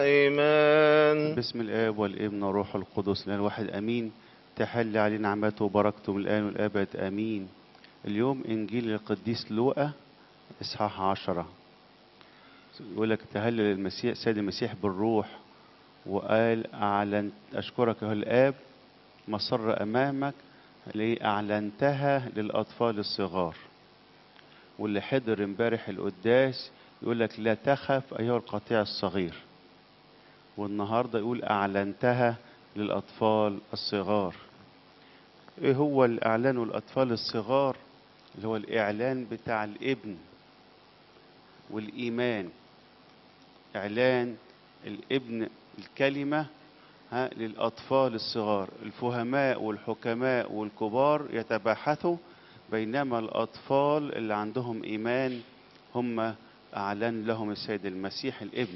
إيمان باسم الآب والابن والروح القدس الآن الواحد أمين تحل علينا نعمته وبركته من الآن والأبد أمين اليوم إنجيل القديس لوقا إصحاح عشرة يقول لك تهلل المسيح سيد المسيح بالروح وقال أعلن أشكرك يا الآب مصر أمامك ليه أعلنتها للأطفال الصغار واللي حضر امبارح القداس يقول لك لا تخف أيها القطيع الصغير والنهارده يقول أعلنتها للأطفال الصغار إيه هو الإعلان للأطفال الصغار اللي هو الإعلان بتاع الابن والإيمان إعلان الابن الكلمة ها للأطفال الصغار الفهماء والحكماء والكبار يتباحثوا بينما الأطفال اللي عندهم إيمان هم أعلن لهم السيد المسيح الابن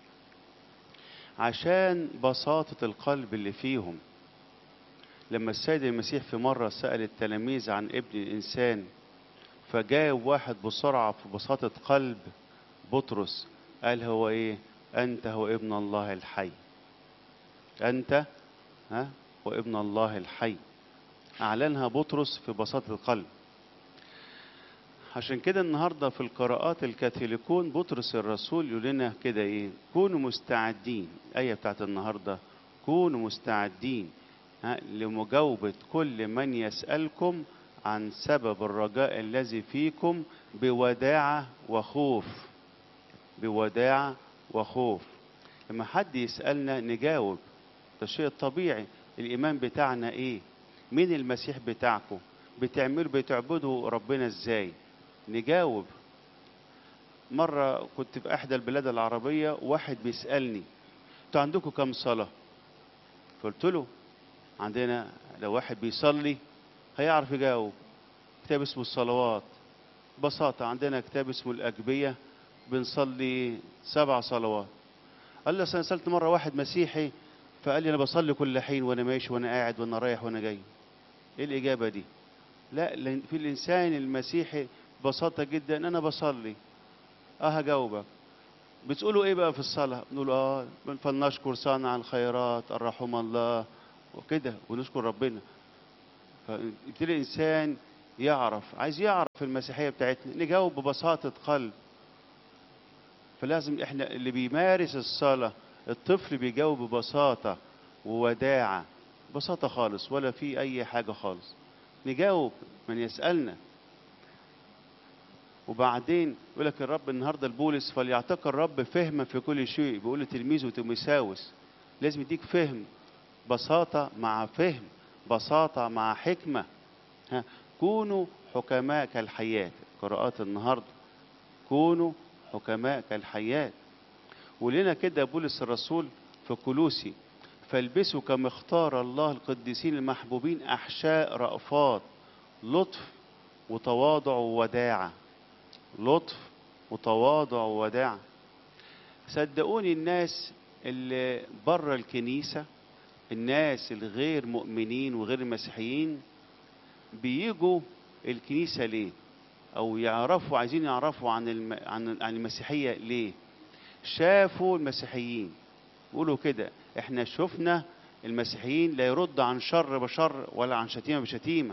عشان بساطة القلب اللي فيهم لما السيد المسيح في مرة سأل التلاميذ عن ابن الإنسان فجاء واحد بسرعة في بساطة قلب بطرس قال هو إيه أنت هو ابن الله الحي أنت ها هو ابن الله الحي أعلنها بطرس في بساطة القلب عشان كده النهارده في القراءات الكاثوليكون بطرس الرسول يقول لنا كده ايه كونوا مستعدين الايه بتاعت النهارده كونوا مستعدين ها لمجاوبه كل من يسالكم عن سبب الرجاء الذي فيكم بوداعه وخوف بوداعه وخوف لما حد يسالنا نجاوب ده شيء طبيعي الايمان بتاعنا ايه مين المسيح بتاعكم بتعملوا بتعبدوا ربنا ازاي نجاوب مرة كنت في إحدى البلاد العربية واحد بيسألني أنتوا عندكم كم صلاة؟ قلت له عندنا لو واحد بيصلي هيعرف يجاوب كتاب اسمه الصلوات ببساطة عندنا كتاب اسمه الأجبية بنصلي سبع صلوات قال لي أصل أنا سألت مرة واحد مسيحي فقال لي أنا بصلي كل حين وأنا ماشي وأنا قاعد وأنا رايح وأنا جاي إيه الإجابة دي؟ لا لأن في الإنسان المسيحي ببساطة جدا أنا بصلي أه هجاوبك بتقولوا إيه بقى في الصلاة؟ بنقول أه فلنشكر صانع الخيرات الرحم الله وكده ونشكر ربنا فيبتدي الإنسان يعرف عايز يعرف المسيحية بتاعتنا نجاوب ببساطة قلب فلازم احنا اللي بيمارس الصلاة الطفل بيجاوب ببساطة ووداعة بساطة خالص ولا في أي حاجة خالص نجاوب من يسألنا وبعدين يقول لك الرب النهارده البولس فليعتق الرب فهما في كل شيء بيقول لتلميذه تيموساوس لازم يديك فهم بساطة مع فهم بساطة مع حكمة ها كونوا حكماء كالحياة قراءات النهارده كونوا حكماء كالحياة ولنا كده بولس الرسول في كلوسي فالبسوا كما اختار الله القديسين المحبوبين أحشاء رأفات لطف وتواضع ووداعة لطف وتواضع ووداعة صدقوني الناس اللي بره الكنيسة الناس الغير مؤمنين وغير مسيحيين بيجوا الكنيسة ليه أو يعرفوا عايزين يعرفوا عن الم... عن عن المسيحية ليه شافوا المسيحيين يقولوا كده احنا شفنا المسيحيين لا يرد عن شر بشر ولا عن شتيمة بشتيمة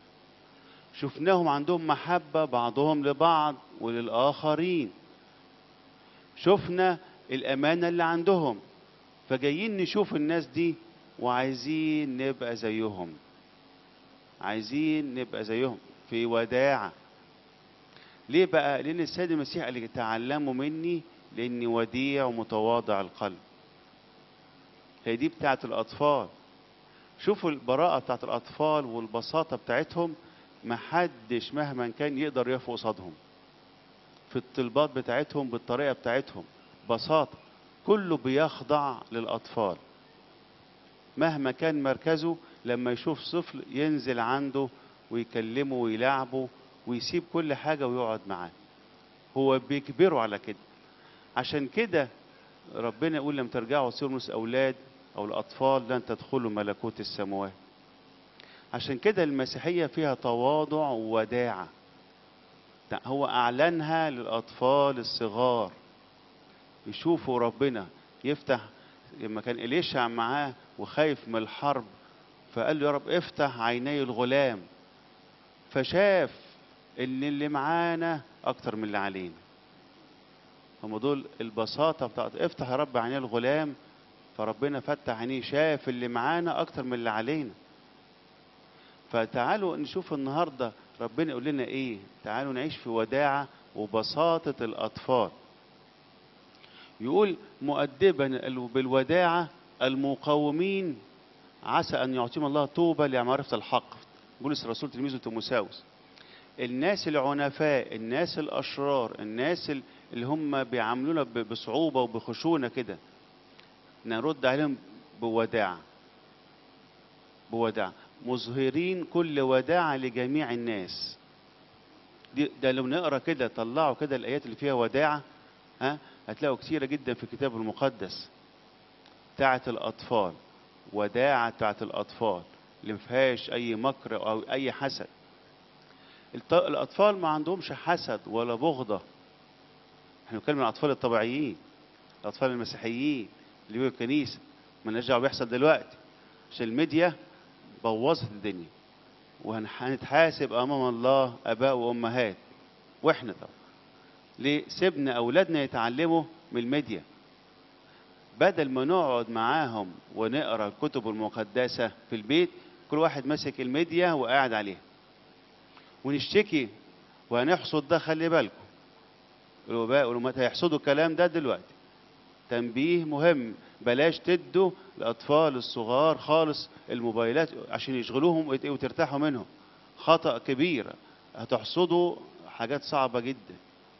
شفناهم عندهم محبة بعضهم لبعض وللآخرين شفنا الأمانة اللي عندهم فجايين نشوف الناس دي وعايزين نبقى زيهم عايزين نبقى زيهم في وداعة ليه بقى؟ لأن السيد المسيح قال لي تعلموا مني لأني وديع ومتواضع القلب هي دي بتاعت الأطفال شوفوا البراءة بتاعت الأطفال والبساطة بتاعتهم محدش مهما كان يقدر يقف قصادهم في الطلبات بتاعتهم بالطريقة بتاعتهم بساطة كله بيخضع للأطفال مهما كان مركزه لما يشوف طفل ينزل عنده ويكلمه ويلعبه ويسيب كل حاجة ويقعد معاه هو بيجبره على كده عشان كده ربنا يقول لم ترجعوا تصيروا أولاد أو الأطفال لن تدخلوا ملكوت السماوات عشان كده المسيحية فيها تواضع ووداعة هو أعلنها للأطفال الصغار يشوفوا ربنا يفتح لما كان إليشع معاه وخايف من الحرب فقال له يا رب افتح عيني الغلام فشاف ان اللي معانا اكتر من اللي علينا هم دول البساطة بتاعت افتح يا رب عيني الغلام فربنا فتح عينيه شاف اللي معانا اكتر من اللي علينا فتعالوا نشوف النهارده ربنا يقول لنا ايه تعالوا نعيش في وداعة وبساطة الأطفال يقول مؤدبا بالوداعة المقاومين عسى أن يعطيهم الله طوبى لمعرفة الحق بولس الرسول تلميذه تيموساوس الناس العنفاء الناس الأشرار الناس اللي هم بيعاملونا ب- بصعوبة وبخشونة كده نرد عليهم بوداعة بوداعة مظهرين كل وداعة لجميع الناس دي ده لو نقرا كده طلعوا كده الآيات اللي فيها وداعة ها هتلاقوا كثيرة جدا في الكتاب المقدس بتاعة الأطفال وداعة بتاعة الأطفال اللي ما فيهاش أي مكر أو أي حسد الط- الأطفال ما عندهمش حسد ولا بغضة احنا بنتكلم عن الأطفال الطبيعيين الأطفال المسيحيين اللي بيجوا الكنيسة ما دعوة بيحصل دلوقتي عشان الميديا بوظت الدنيا وهنتحاسب أمام الله آباء وأمهات وإحنا طبعا ليه سيبنا أولادنا يتعلموا من الميديا بدل ما نقعد معاهم ونقرا الكتب المقدسة في البيت كل واحد ماسك الميديا وقاعد عليها ونشتكي وهنحصد ده خلي بالكم الوباء والأمهات هيحصدوا الكلام ده دلوقتي تنبيه مهم بلاش تدوا الأطفال الصغار خالص الموبايلات عشان يشغلوهم وت- وترتاحوا منهم خطأ كبير هتحصدوا حاجات صعبة جدا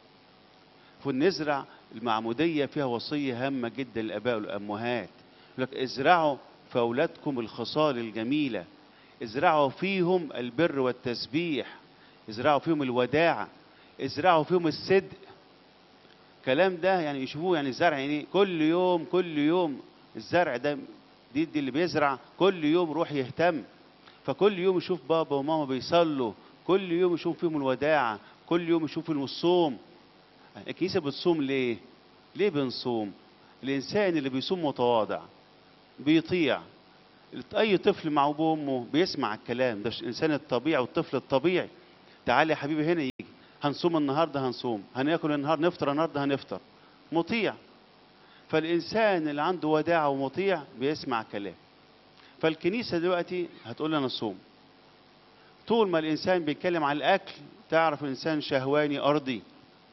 فنزرع المعمودية فيها وصية هامة جدا للآباء والأمهات يقول لك ازرعوا في أولادكم الخصال الجميلة ازرعوا فيهم البر والتسبيح ازرعوا فيهم الوداعة ازرعوا فيهم الصدق الكلام ده يعني يشوفوه يعني الزرع يعني كل يوم كل يوم الزرع ده دي, دي اللي بيزرع كل يوم روح يهتم فكل يوم يشوف بابا وماما بيصلوا كل يوم يشوف فيهم الوداعة كل يوم يشوف فيهم الصوم الكنيسة بتصوم ليه؟ ليه بنصوم؟ الإنسان اللي بيصوم متواضع بيطيع أي طفل مع أبوه وأمه بيسمع الكلام ده الإنسان الطبيعي والطفل الطبيعي تعال يا حبيبي هنا يجي هنصوم النهارده هنصوم هناكل النهار نفطر النهارده هنفطر مطيع فالإنسان اللي عنده وداعة ومطيع بيسمع كلام فالكنيسة دلوقتي هتقول لنا صوم طول ما الإنسان بيتكلم عن الأكل تعرف الإنسان شهواني أرضي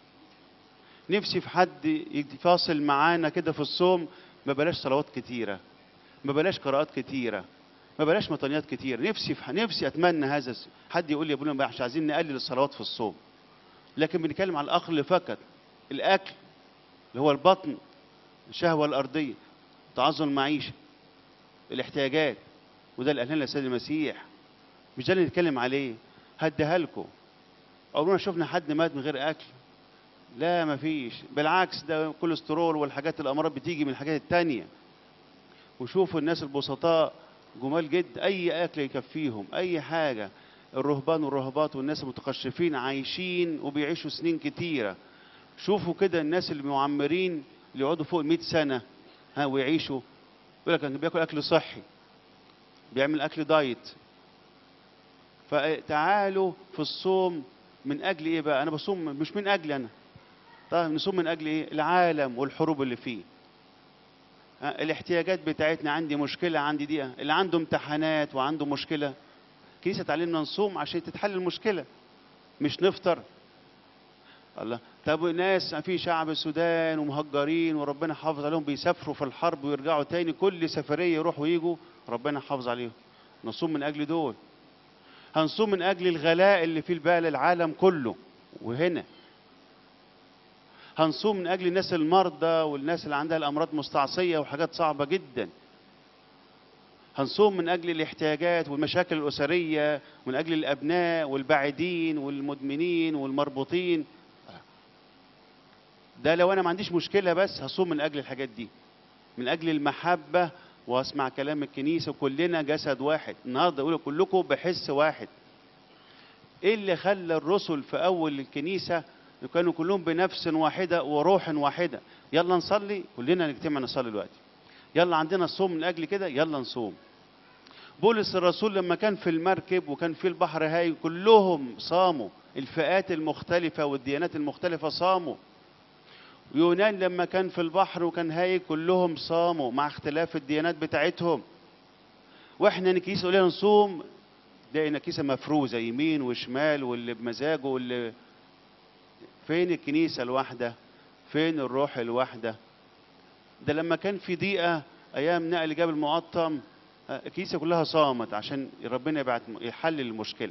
نفسي في حد يفاصل معانا كده في الصوم ما بلاش صلوات كتيرة ما بلاش قراءات كتيرة ما بلاش مطنيات كتير نفسي في نفسي اتمنى هذا الس- حد يقول لي يا ابونا بقى مش عايزين نقلل الصلوات في الصوم لكن بنتكلم على الاكل فقط الاكل اللي هو البطن الشهوه الارضيه تعظم المعيشه الاحتياجات وده اللي قالها لنا السيد المسيح مش ده اللي نتكلم عليه هديها لكم عمرنا شفنا حد مات من غير اكل لا مفيش بالعكس ده كوليسترول والحاجات الامراض بتيجي من الحاجات التانية وشوفوا الناس البسطاء جمال جدا اي اكل يكفيهم اي حاجه الرهبان والرهبات والناس المتقشفين عايشين وبيعيشوا سنين كتيره شوفوا كده الناس اللي معمرين اللي يقعدوا فوق 100 سنه ها ويعيشوا يقول لك انه بياكل اكل صحي بيعمل اكل دايت فتعالوا في الصوم من اجل ايه بقى انا بصوم مش من اجلي انا طيب نصوم من اجل ايه العالم والحروب اللي فيه ها، الاحتياجات بتاعتنا عندي مشكلة عندي دي اللي عنده امتحانات وعنده مشكلة كنيسة تعلمنا نصوم عشان تتحل المشكلة مش نفطر الله طب ناس في شعب السودان ومهجرين وربنا حافظ عليهم بيسافروا في الحرب ويرجعوا تاني كل سفرية يروحوا ويجوا ربنا حافظ عليهم نصوم من أجل دول هنصوم من أجل الغلاء اللي في البال العالم كله وهنا هنصوم من أجل الناس المرضى والناس اللي عندها الأمراض مستعصية وحاجات صعبة جدا هنصوم من أجل الاحتياجات والمشاكل الأسرية من أجل الأبناء والبعيدين والمدمنين والمربوطين ده لو أنا ما عنديش مشكلة بس هصوم من أجل الحاجات دي من أجل المحبة وأسمع كلام الكنيسة كلنا جسد واحد النهاردة يقولوا كلكم بحس واحد إيه اللي خلى الرسل في أول الكنيسة كانوا كلهم بنفس واحدة وروح واحدة يلا نصلي كلنا نجتمع نصلي دلوقتي يلا عندنا صوم من أجل كده يلا نصوم بولس الرسول لما كان في المركب وكان في البحر هاي كلهم صاموا الفئات المختلفة والديانات المختلفة صاموا يونان لما كان في البحر وكان هاي كلهم صاموا مع اختلاف الديانات بتاعتهم واحنا الكنيسه يقول لنا نصوم تلاقي الكنيسه مفروزه يمين وشمال واللي بمزاجه واللي فين الكنيسه الواحده فين الروح الواحده ده لما كان في ضيقه ايام نقل جبل المقطم آه، الكنيسه كلها صامت عشان ربنا يبعت يحل المشكله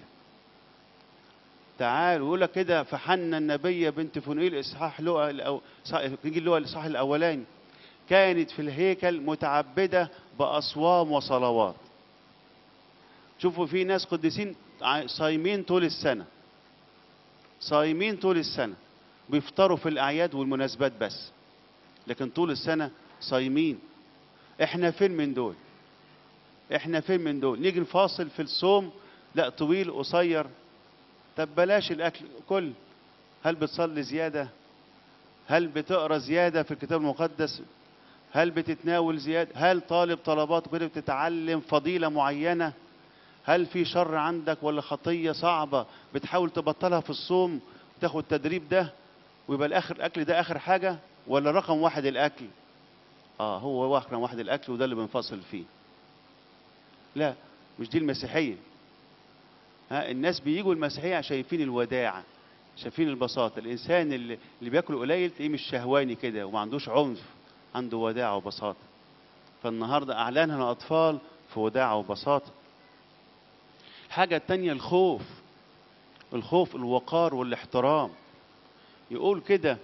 تعال ويقول لك كده فحنا النبيه بنت فنويل اصحاح لقى الأو... صح- انجيل لقى الاصحاح الاولاني كانت في الهيكل متعبده باصوام وصلوات شوفوا في ناس قديسين ع- صايمين طول السنه صايمين طول السنه بيفطروا في الاعياد والمناسبات بس لكن طول السنه صايمين احنا فين من دول احنا فين من دول نيجي نفاصل في الصوم لا طويل قصير طب بلاش الاكل كل هل بتصلي زياده هل بتقرا زياده في الكتاب المقدس هل بتتناول زياده هل طالب طلبات كده بتتعلم فضيله معينه هل في شر عندك ولا خطيه صعبه بتحاول تبطلها في الصوم تاخد التدريب ده ويبقى الاخر الاكل ده اخر حاجه ولا رقم واحد الاكل اه هو رقم واحد الاكل وده اللي بنفصل فيه لا مش دي المسيحيه ها الناس بيجوا المسيحيه شايفين الوداعه شايفين البساطه الانسان اللي, اللي بياكل قليل تلاقيه مش شهواني كده وما عندوش عنف عنده وداعه وبساطه فالنهارده اعلانها الاطفال في وداعه وبساطه الحاجه التانية الخوف الخوف الوقار والاحترام يقول كده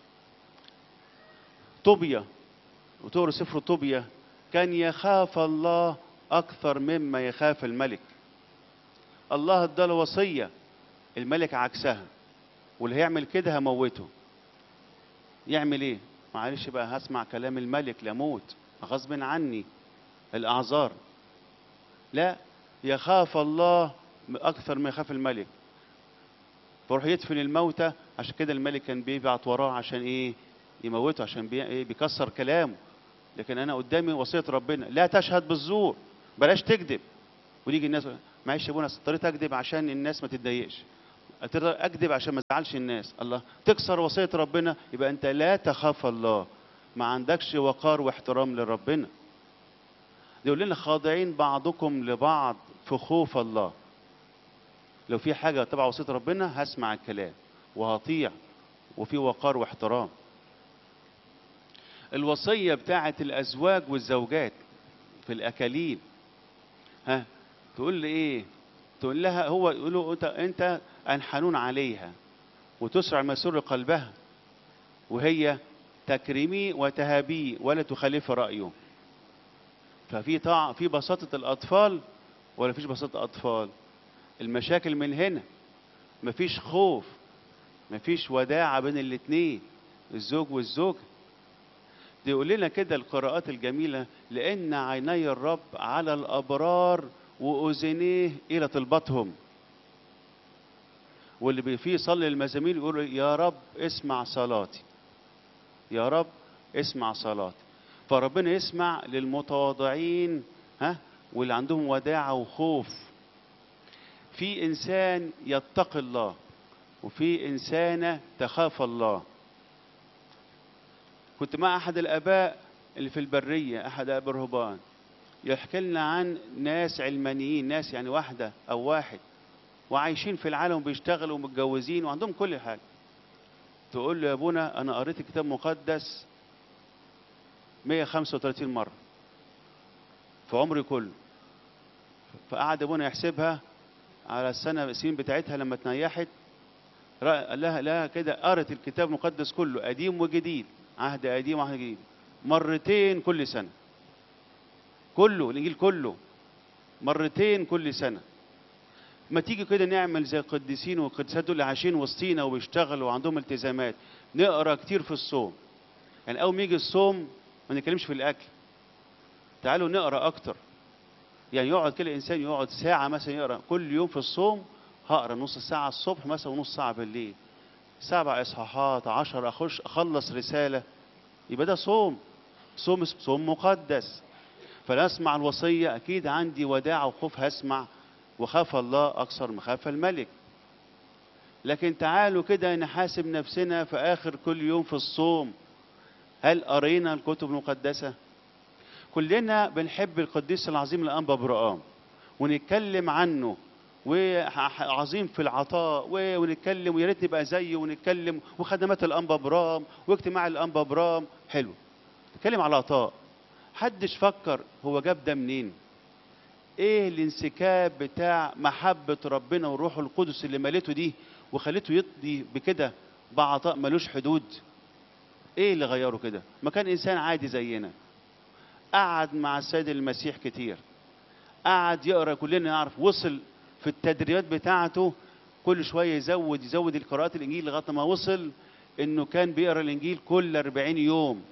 طوبيا وتقرا سفر طوبيا كان يخاف الله اكثر مما يخاف الملك الله اداله وصيه الملك عكسها واللي هيعمل كده هموته يعمل ايه معلش بقى هسمع كلام الملك لموت غصب عني الاعذار لا يخاف الله اكثر ما يخاف الملك فروح يدفن الموتى عشان كده الملك كان بيبعت وراه عشان ايه يموته عشان بي... إيه بيكسر كلامه لكن انا قدامي وصيه ربنا لا تشهد بالزور بلاش تكذب ويجي الناس معلش يا ابونا أصل اضطريت اكذب عشان الناس ما تتضايقش اضطريت اكذب عشان ما تزعلش الناس الله تكسر وصيه ربنا يبقى انت لا تخاف الله ما عندكش وقار واحترام لربنا يقول لنا خاضعين بعضكم لبعض في خوف الله لو في حاجه تبع وصيه ربنا هسمع الكلام وهطيع وفي وقار واحترام الوصيه بتاعه الازواج والزوجات في الاكاليل ها تقول لي ايه تقول لها هو يقول له انت انت انحنون عليها وتسرع ما سر قلبها وهي تكرمي وتهابي ولا تخالفي رايه ففي طاعة في بساطة الأطفال ولا فيش بساطة أطفال المشاكل من هنا مفيش خوف مفيش وداعة بين الاتنين الزوج والزوجة دي يقول لنا كده القراءات الجميلة لأن عيني الرب على الأبرار وأذنيه إلى طلبتهم واللي بي- فيه يصلي المزامير يقول يا رب اسمع صلاتي يا رب اسمع صلاتي فربنا يسمع للمتواضعين ها واللي عندهم وداعة وخوف في إنسان يتقي الله وفي إنسانة تخاف الله كنت مع أحد الآباء اللي في البرية أحد آباء الرهبان يحكي لنا عن ناس علمانيين ناس يعني واحدة أو واحد وعايشين في العالم وبيشتغلوا ومتجوزين وعندهم كل حاجة تقول له يا ابونا أنا قريت الكتاب المقدس 135 مرة في عمري كله فقعد ابونا يحسبها على السنة السنين بتاعتها لما تنيحت رأى- قال لها لا كده قرت الكتاب المقدس كله قديم وجديد عهد قديم وعهد جديد مرتين كل سنة كله الإنجيل كله مرتين كل سنة ما تيجي كده نعمل زي القديسين والقديسات دول اللي عايشين وسطينا وبيشتغلوا وعندهم التزامات نقرا كتير في الصوم يعني اول ما يجي الصوم ما نتكلمش في الاكل تعالوا نقرا اكتر يعني يقعد كده انسان يقعد ساعه مثلا يقرا كل يوم في الصوم هقرا نص ساعه الصبح مثلا ونص ساعه بالليل سبع اصحاحات عشر اخش اخلص رساله يبقى ده صوم صوم اسمه صوم مقدس فلا اسمع الوصيه اكيد عندي وداع وخوف هسمع وخاف الله اكثر من خاف الملك لكن تعالوا كده نحاسب نفسنا في اخر كل يوم في الصوم هل قرينا الكتب المقدسه كلنا بنحب القديس العظيم الانبا برقام ونتكلم عنه وعظيم في العطاء و- ونتكلم ويا ريت نبقى زيه ونتكلم وخدمات الانبا برام واجتماع الانبا برام حلو نتكلم على العطاء حدش فكر هو جاب ده منين ايه الانسكاب بتاع محبة ربنا والروح القدس اللي ملته دي وخلته يطلي بكده بعطاء ملوش حدود ايه اللي غيره كده ما كان انسان عادي زينا قعد مع السيد المسيح كتير قعد يقرا كلنا نعرف وصل في التدريبات بتاعته كل شويه يزود يزود القراءات الانجيل لغايه ما وصل انه كان بيقرا الانجيل كل 40 يوم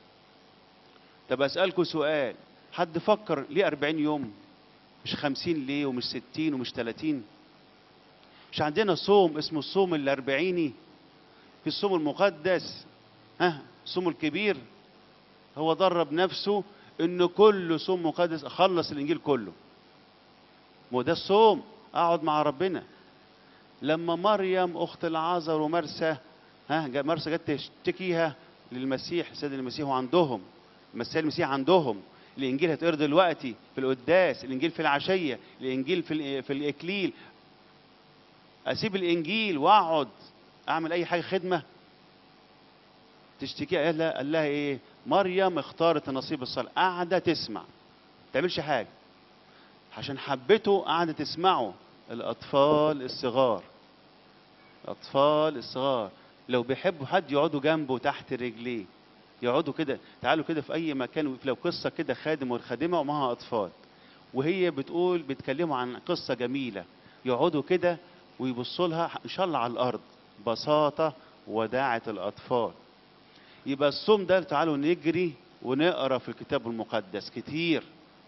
طب اسالكم سؤال حد فكر ليه 40 يوم مش 50 ليه ومش 60 ومش 30 مش عندنا صوم اسمه الصوم الأربعيني في الصوم المقدس ها الصوم الكبير هو درب نفسه انه كل صوم مقدس اخلص الانجيل كله ما هو ده الصوم اقعد مع ربنا لما مريم اخت العازر ومرسى ها جا- مرسى جت تشتكيها للمسيح السيد المسيح وعندهم مسيح المسيح عندهم الانجيل هيتقرا دلوقتي في القداس الانجيل في العشيه الانجيل في الإ- في الاكليل اسيب الانجيل واقعد اعمل اي حاجه خدمه تشتكي قال لها قال لها ايه مريم اختارت النصيب الصالح قاعده تسمع ما تعملش حاجه عشان حبته قاعده تسمعه الاطفال الصغار الاطفال الصغار لو بيحبوا حد يقعدوا جنبه تحت رجليه يقعدوا كده تعالوا كده في اي مكان لو قصه كده خادم والخادمه ومعها اطفال وهي بتقول بتكلموا عن قصه جميله يقعدوا كده ويبصوا لها ان شاء الله على الارض بساطه وداعه الاطفال يبقى الصوم ده تعالوا نجري ونقرا في الكتاب المقدس كتير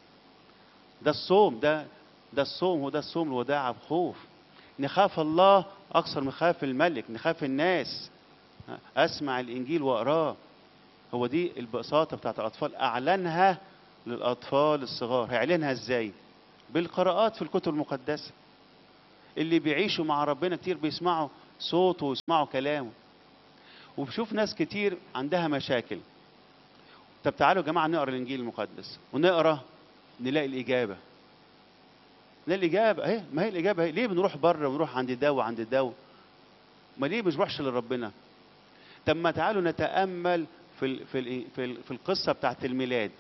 ده الصوم ده ده الصوم وده الصوم الوداعة بخوف نخاف الله أكثر من خاف الملك نخاف الناس أسمع الإنجيل وأقراه هو دي البساطة بتاعت الأطفال أعلنها للأطفال الصغار هيعلنها إزاي بالقراءات في الكتب المقدسة اللي بيعيشوا مع ربنا كتير بيسمعوا صوته ويسمعوا كلامه وبشوف ناس كتير عندها مشاكل طب تعالوا يا جماعة نقرا الإنجيل المقدس ونقرا نلاقي الإجابة نلاقي الإجابة أهي ما هي الإجابة أهي ليه بنروح بره ونروح عند ده وعند ده ما ليه مش بنروحش لربنا طب ما تعالوا نتأمل في ال في ال في, ال في القصة بتاعت الميلاد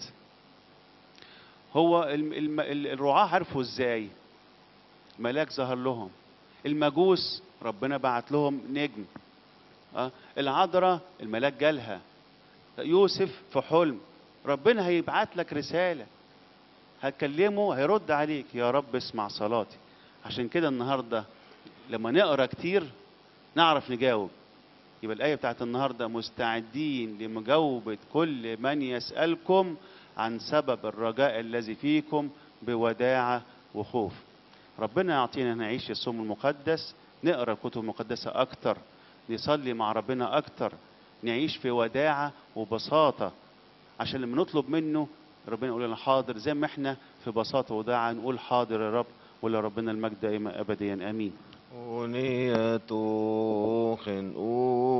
هو الم- الم- ال- الرعاة عرفوا ازاي ملاك ظهر لهم المجوس ربنا بعت لهم نجم أه؟ العذراء الملاك جالها يوسف في حلم ربنا هيبعت لك رسالة هتكلمه هيرد عليك يا رب اسمع صلاتي عشان كده النهاردة لما نقرا كتير نعرف نجاوب يبقى الآية بتاعت النهاردة مستعدين لمجاوبة كل من يسألكم عن سبب الرجاء الذي فيكم بوداعة وخوف ربنا يعطينا نعيش الصوم المقدس نقرا الكتب المقدسة أكتر نصلي مع ربنا أكتر نعيش في وداعة وبساطة عشان لما نطلب منه ربنا يقول لنا حاضر زي ما احنا في بساطة وداعة نقول حاضر يا رب ولربنا المجد دائما أبديا آمين أغنية خنقو